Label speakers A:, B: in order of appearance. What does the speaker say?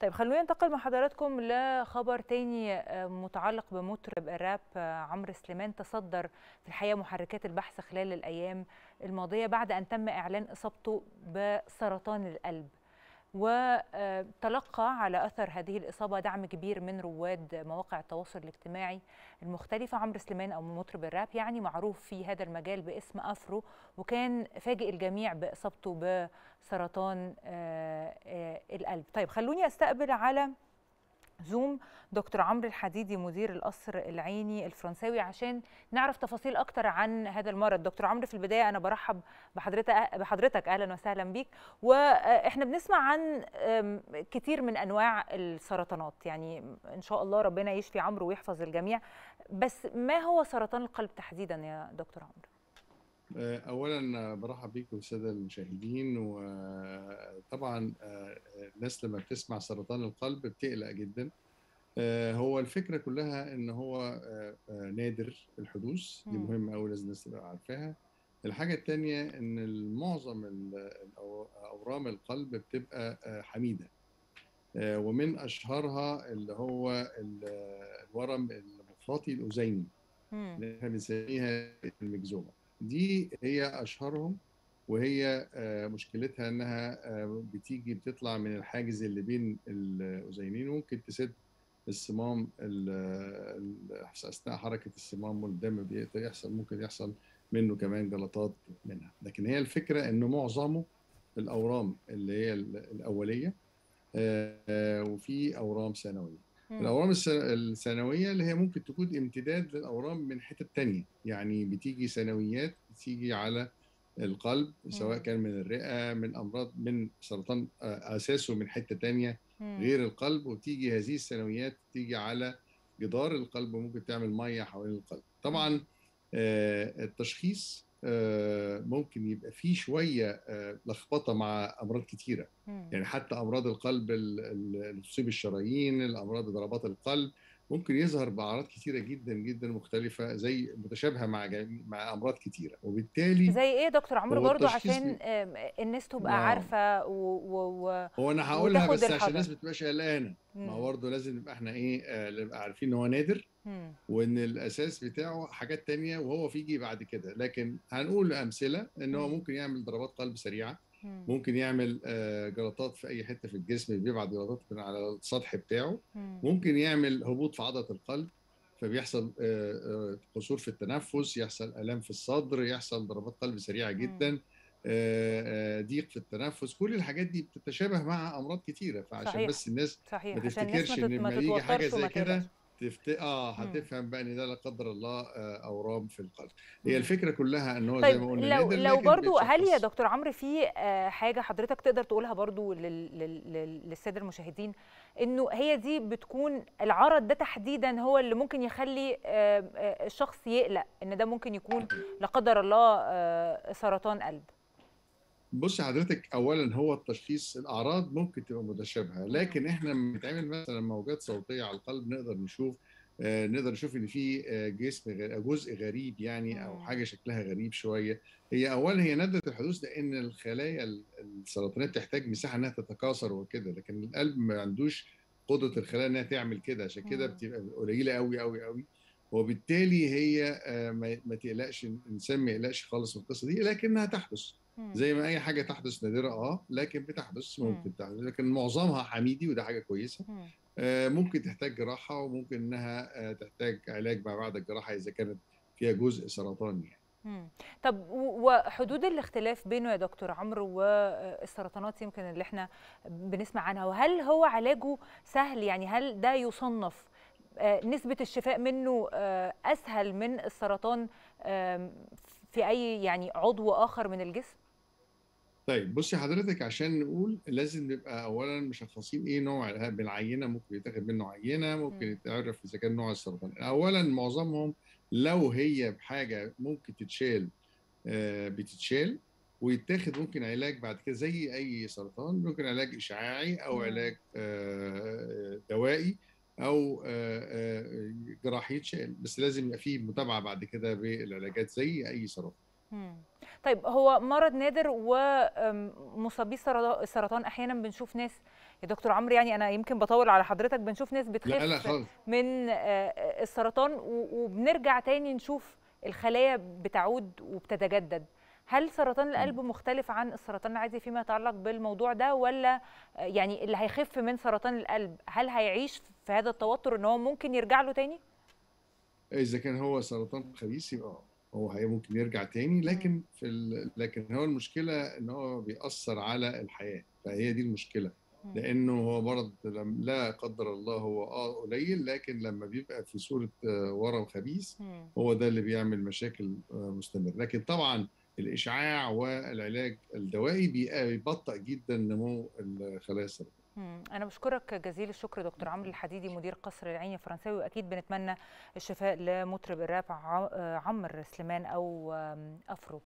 A: طيب خلونا ننتقل مع حضراتكم لخبر تاني آه، متعلق بمطرب الراب آه، عمرو سليمان تصدر في الحقيقه محركات البحث خلال الايام الماضيه بعد ان تم اعلان اصابته بسرطان القلب وتلقى على اثر هذه الاصابه دعم كبير من رواد مواقع التواصل الاجتماعي المختلفه عمرو سليمان او مطرب الراب يعني معروف في هذا المجال باسم افرو وكان فاجئ الجميع باصابته بسرطان آه، آه، القلب طيب خلوني استقبل على زوم دكتور عمرو الحديدي مدير القصر العيني الفرنساوي عشان نعرف تفاصيل اكتر عن هذا المرض دكتور عمرو في البدايه انا برحب بحضرتك بحضرتك اهلا وسهلا بيك واحنا بنسمع عن أم، كتير من انواع السرطانات يعني ان شاء الله ربنا يشفي عمرو ويحفظ الجميع بس ما هو سرطان القلب تحديدا يا دكتور عمرو
B: اولا برحب بيكم الساده المشاهدين وطبعا الناس لما بتسمع سرطان القلب بتقلق جدا هو الفكره كلها ان هو نادر الحدوث دي
A: مم.
B: مهمه قوي لازم الناس تبقى عارفاها الحاجه الثانيه ان معظم ال- الأو- اورام القلب بتبقى حميده ومن اشهرها اللي هو ال- الورم المخاطي الاذيني
A: مم.
B: اللي احنا بنسميها المجزومه دي هي اشهرهم وهي آه، مشكلتها انها آه، بتيجي بتطلع من الحاجز اللي بين الاذينين وممكن تسد الصمام ال- ال- اثناء حركه الصمام والدم بيقدر يحصل ممكن يحصل منه كمان جلطات منها لكن هي الفكره انه معظمه الاورام اللي هي ال- الاوليه آه، آه، وفي اورام ثانويه
A: مم.
B: الأورام الس- الثانوية اللي هي ممكن تكون امتداد للأورام من حتة تانية يعني بتيجي ثانويات بتيجي على القلب سواء
A: مم.
B: كان من الرئة من أمراض من سرطان آه، أساسه من حتة تانية
A: مم.
B: غير القلب وتيجي هذه الثانويات تيجي على جدار القلب وممكن تعمل مية حوالين القلب طبعا آه، التشخيص آه، ممكن يبقى فيه شوية آه، لخبطة مع أمراض كتيرة
A: مم.
B: يعني حتى امراض القلب ال- ال- اللي تصيب الشرايين الامراض ضربات القلب ممكن يظهر باعراض كتيره جدا جدا مختلفه زي متشابهه مع جميع مع امراض كتيره وبالتالي
A: زي ايه يا دكتور عمرو
B: هو
A: برضو
B: التشخيص
A: عشان
B: بي-
A: آم، الناس تبقى
B: آه.
A: عارفه و... و... و...
B: هو انا هقولها
A: وتاخد
B: بس عشان
A: الحذر.
B: الناس ما تبقاش قلقانه ما هو
A: مم.
B: برضه لازم نبقى احنا ايه آه، نبقى عارفين ان هو نادر
A: مم.
B: وان الاساس بتاعه حاجات تانية وهو فيجي بعد كده لكن هنقول امثله ان هو
A: مم.
B: ممكن يعمل ضربات قلب سريعه
A: مم.
B: ممكن يعمل آه، جلطات في اي حته في الجسم بيبعت جلطات من على السطح بتاعه
A: مم.
B: ممكن يعمل هبوط في عضله القلب فبيحصل آه، آه، قصور في التنفس يحصل الام في الصدر يحصل ضربات قلب سريعه جدا آه، آه، ضيق في التنفس كل الحاجات دي بتتشابه مع امراض كتيره فعشان
A: صحيح.
B: بس الناس
A: صحيح
B: ما
A: عشان الناس
B: تفتكرش
A: ما
B: ان
A: تت- ما
B: لما يجي حاجه
A: تتوترش
B: زي
A: وما
B: كده
A: تقلقش
B: تفت... اه
A: مم.
B: هتفهم بقى ان ده لا قدر الله آه، اورام في القلب
A: مم.
B: هي الفكره كلها ان هو زي
A: طيب
B: ما قلنا
A: لو
B: نادر
A: لو
B: لكن
A: برضو هل يا
B: بيتشخص
A: دكتور عمرو في آه، حاجه حضرتك تقدر تقولها برضو لل- لل- لل- للساده المشاهدين انه هي دي بتكون العرض ده تحديدا هو اللي ممكن يخلي آه، آه، الشخص يقلق ان ده ممكن يكون لا قدر الله آه، سرطان قلب
B: بص حضرتك اولا هو التشخيص الاعراض ممكن تبقى متشابهه لكن احنا لما بنتعمل مثلا موجات صوتيه على القلب نقدر نشوف آه، نقدر نشوف ان في آه، جسم غ- جزء غريب يعني او
A: مم.
B: حاجه شكلها غريب شويه هي اولا هي نادره الحدوث لان الخلايا ال- السرطانيه بتحتاج مساحه انها تتكاثر وكده لكن القلب ما عندوش قدره الخلايا انها تعمل كده عشان كده
A: مم.
B: بتبقى قليله قوي قوي قوي وبالتالي هي آه، ما ما تقلقش الانسان ما يقلقش خالص من القصه دي لكنها تحدث
A: مم.
B: زي ما اي حاجه تحدث نادره اه لكن بتحدث
A: مم.
B: ممكن تحدث لكن معظمها حميدي وده حاجه كويسه
A: مم.
B: آه ممكن تحتاج جراحه وممكن انها آه تحتاج علاج ما بعد الجراحه اذا كانت فيها جزء سرطاني يعني.
A: مم. طب و- وحدود الاختلاف بينه يا دكتور عمرو والسرطانات يمكن اللي احنا بنسمع عنها وهل هو علاجه سهل يعني هل ده يصنف آه، نسبة الشفاء منه آه، أسهل من السرطان آم، في أي يعني عضو آخر من الجسم؟
B: طيب بصي حضرتك عشان نقول لازم نبقى اولا مشخصين ايه نوع بالعينه ممكن يتاخد منه عينه ممكن
A: مم.
B: يتعرف اذا كان نوع السرطان اولا معظمهم لو هي بحاجه ممكن تتشال آه، بتتشال ويتاخد ممكن علاج بعد كده زي اي سرطان ممكن علاج اشعاعي او
A: مم.
B: علاج آه، دوائي او آه، آه، جراحي يتشال بس لازم يبقى فيه متابعه بعد كده بالعلاجات زي اي سرطان
A: مم. طيب هو مرض نادر ومصابي السرطان احيانا بنشوف ناس يا دكتور عمرو يعني انا يمكن بطول على حضرتك بنشوف ناس بتخف
B: لا لا خالص
A: من السرطان وبنرجع تاني نشوف الخلايا بتعود وبتتجدد هل سرطان القلب مختلف عن السرطان العادي فيما يتعلق بالموضوع ده ولا يعني اللي هيخف من سرطان القلب هل هيعيش في هذا التوتر ان هو ممكن يرجع له تاني؟
B: اذا كان هو سرطان خبيث يبقى هو هي ممكن يرجع تاني لكن في ال... لكن هو المشكله ان هو بيأثر على الحياه فهي دي المشكله لانه هو مرض لا قدر الله هو اه قليل لكن لما بيبقى في صوره ورم خبيث هو ده اللي بيعمل مشاكل مستمره لكن طبعا الاشعاع والعلاج الدوائي بيبطئ جدا نمو الخلايا السرطانيه
A: أنا بشكرك جزيل الشكر دكتور عمرو الحديدي مدير قصر العين الفرنساوي وأكيد بنتمنى الشفاء لمطرب الراب عمرو سليمان أو أفرو